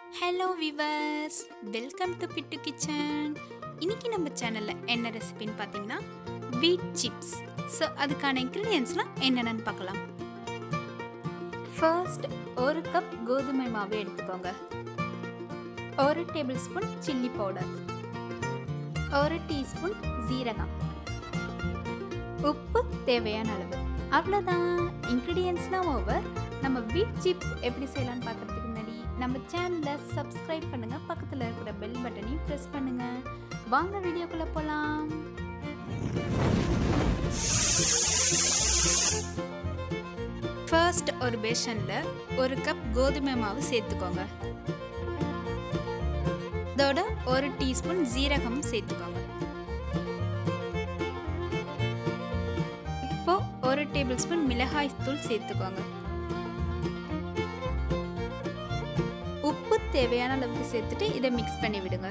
hello viewers welcome to Bittu kitchen இன்னைக்கு நம்ம சேனலில் என்ன ரெசிபின்னு பார்த்தீங்கன்னா வீட் சிப்ஸ் ஸோ அதுக்கான இன்க்ரீடியன்ஸ்லாம் என்னென்னு பார்க்கலாம் ஃபர்ஸ்ட் ஒரு கப் கோதுமை மாவு எடுத்துக்கோங்க ஒரு டேபிள் ஸ்பூன் சில்லி பவுடர் ஒரு டீஸ்பூன் ஜீரகம் உப்பு தேவையான அளவு அவ்வளோதான் இன்க்ரீடியன்ஸ்லாம் ஓவர் நம்ம வீட் சிப்ஸ் எப்படி செய்யலாம்னு பார்க்கறதுக்கு முன்னாடி நம்ம சேனலை சப்ஸ்கிரைப் பண்ணுங்கள் பக்கத்தில் இருக்கிற பெல் பட்டனையும் ப்ரெஸ் பண்ணுங்கள் வாங்க வீடியோக்குள்ளே போகலாம் ஃபர்ஸ்ட் ஒரு பேஷனில் ஒரு கப் கோதுமை மாவு சேர்த்துக்கோங்க அதோட ஒரு டீஸ்பூன் ஜீரகம் சேர்த்துக்கோங்க இப்போ ஒரு டேபிள் ஸ்பூன் மிளகாய் தூள் சேர்த்துக்கோங்க உப்பு தேவையான அளவுக்கு சேர்த்துட்டு இதை மிக்ஸ் பண்ணி விடுங்க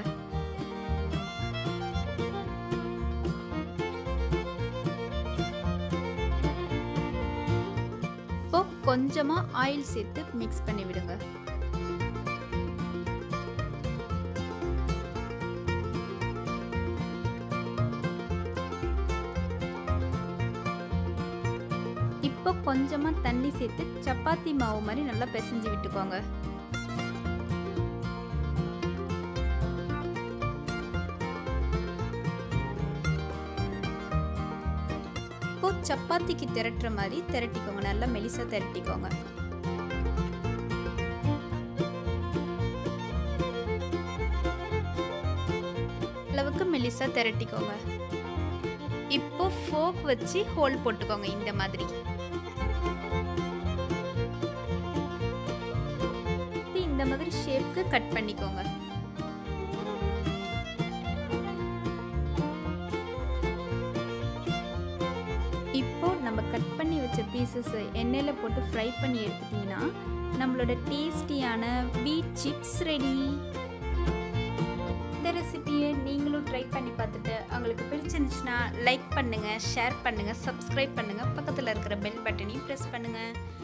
இப்போ கொஞ்சமா ஆயில் சேர்த்து மிக்ஸ் பண்ணி விடுங்க இப்போ கொஞ்சமா தண்ணி சேர்த்து சப்பாத்தி மாவு மாதிரி நல்லா பிசைஞ்சு விட்டுக்கோங்க இப்போ சப்பாத்திக்கு திரட்டுற மாதிரி திரட்டிக்கோங்க நல்லா மெலிசா திரட்டிக்கோங்க அளவுக்கு மெலிசா திரட்டிக்கோங்க இப்போ ஃபோக் வச்சு ஹோல் போட்டுக்கோங்க இந்த மாதிரி இந்த மாதிரி ஷேப்க்கு கட் பண்ணிக்கோங்க இப்போ நம்ம கட் பண்ணி வச்ச பீசஸ் எண்ணெயில் போட்டு ஃப்ரை பண்ணி எடுத்துட்டிங்கன்னா நம்மளோட டேஸ்டியான வீட் சிப்ஸ் ரெடி இந்த ரெசிபியை நீங்களும் ட்ரை பண்ணி பார்த்துட்டு உங்களுக்கு பிடிச்சிருந்துச்சுன்னா லைக் பண்ணுங்கள் ஷேர் பண்ணுங்கள் சப்ஸ்கிரைப் பண்ணுங்கள் பக்கத்தில் இருக்கிற பெல் பட்டனையும் ப்ரெஸ் பண்ணுங்கள்